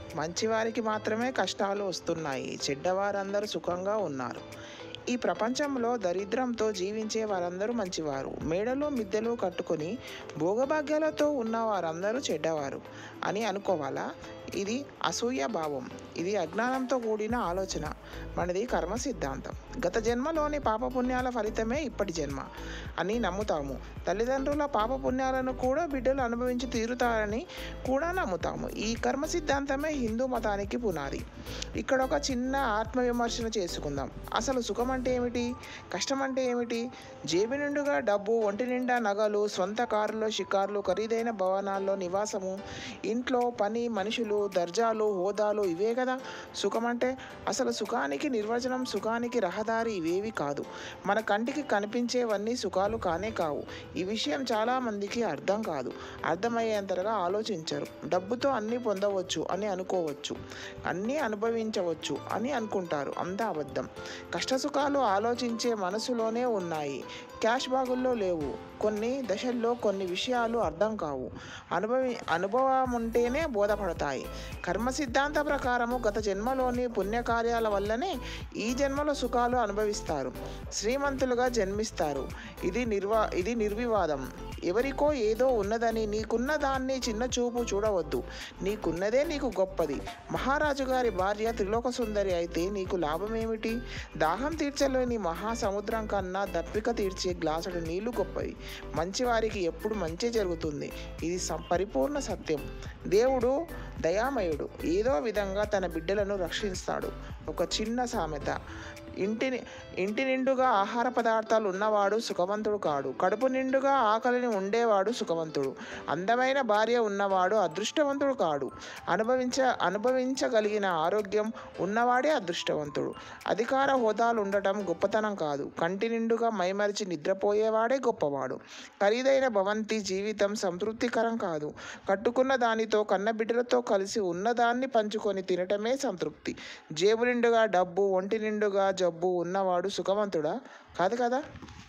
మంచివారికి మాత్రమే కష్టాలు వస్తున్నాయి చెడ్డవారందరూ సుఖంగా ఉన్నారు ఈ ప్రపంచంలో దరిద్రంతో జీవించే వారందరూ మంచివారు మేడలు మిద్దెలు కట్టుకొని భోగభాగ్యాలతో ఉన్న వారందరూ చెడ్డవారు అని అనుకోవాలా ఇది అసూయ భావం ఇది అజ్ఞానంతో కూడిన ఆలోచన మనది కర్మ సిద్ధాంతం గత జన్మలోని పాపపుణ్యాల ఫలితమే ఇప్పటి జన్మ అని నమ్ముతాము తల్లిదండ్రుల పాపపుణ్యాలను కూడా బిడ్డలు అనుభవించి తీరుతారని కూడా నమ్ముతాము ఈ కర్మ సిద్ధాంతమే హిందూ మతానికి పునాది ఇక్కడ ఒక చిన్న ఆత్మవిమర్శన చేసుకుందాం అసలు సుఖం అంటే ఏమిటి కష్టం అంటే ఏమిటి జేబు నిండుగా డబ్బు ఒంటి నిండా నగలు సొంత కారులో షికార్లు ఖరీదైన భవనాల్లో నివాసము ఇంట్లో పని మనుషులు దర్జాలు హోదాలు ఇవే కదా సుఖం అంటే అసలు సుఖానికి నిర్వచనం సుఖానికి రహదారి ఇవేవి కాదు మన కంటికి కనిపించేవన్నీ సుఖాలు కానే కావు ఈ విషయం చాలామందికి అర్థం కాదు అర్థమయ్యేంతగా ఆలోచించరు డబ్బుతో అన్నీ పొందవచ్చు అని అనుకోవచ్చు అన్నీ అనుభవించవచ్చు అని అనుకుంటారు అంతా అబద్ధం కష్టసుఖాలు ఆలోచించే మనసులోనే ఉన్నాయి క్యాష్ బాగుల్లో లేవు కొన్ని దశల్లో కొన్ని విషయాలు అర్థం కావు అనుభవి అనుభవం ఉంటేనే బోధపడతాయి కర్మ సిద్ధాంత ప్రకారము గత జన్మలోని పుణ్యకార్యాల వల్లనే ఈ జన్మలో సుఖాలు అనుభవిస్తారు శ్రీమంతులుగా జన్మిస్తారు ఇది నిర్వా ఇది నిర్వివాదం ఎవరికో ఏదో ఉన్నదని నీకున్న దాన్ని చిన్న చూపు చూడవద్దు నీకున్నదే నీకు గొప్పది మహారాజు గారి భార్య త్రిలోక సుందరి అయితే నీకు లాభమేమిటి దాహం తీర్చలేని మహాసముద్రం కన్నా దప్పిక తీర్చే గ్లాసుడు నీళ్లు గొప్పవి మంచివారికి ఎప్పుడు మంచి జరుగుతుంది ఇది సం- పరిపూర్ణ సత్యం దేవుడు దయామయుడు ఏదో విధంగా తన బిడ్డలను రక్షిస్తాడు ఒక చిన్న సామెత ఇంటిని ఇంటి నిండుగా ఆహార పదార్థాలు ఉన్నవాడు సుఖవంతుడు కాడు కడుపు నిండుగా ఆకలిని ఉండేవాడు సుఖవంతుడు అందమైన భార్య ఉన్నవాడు అదృష్టవంతుడు కాడు అనుభవించ అనుభవించగలిగిన ఆరోగ్యం ఉన్నవాడే అదృష్టవంతుడు అధికార హోదాలు ఉండటం గొప్పతనం కాదు కంటి నిండుగా మైమరిచి నిద్రపోయేవాడే గొప్పవాడు ఖరీదైన భవంతి జీవితం సంతృప్తికరం కాదు కట్టుకున్న దానితో కన్న బిడ్డలతో కలిసి ఉన్నదాన్ని పంచుకొని తినటమే సంతృప్తి జేబు నిండుగా డబ్బు ఒంటి నిండుగా జబ్బు ఉన్నవాడు సుఖవంతుడా కాదు కదా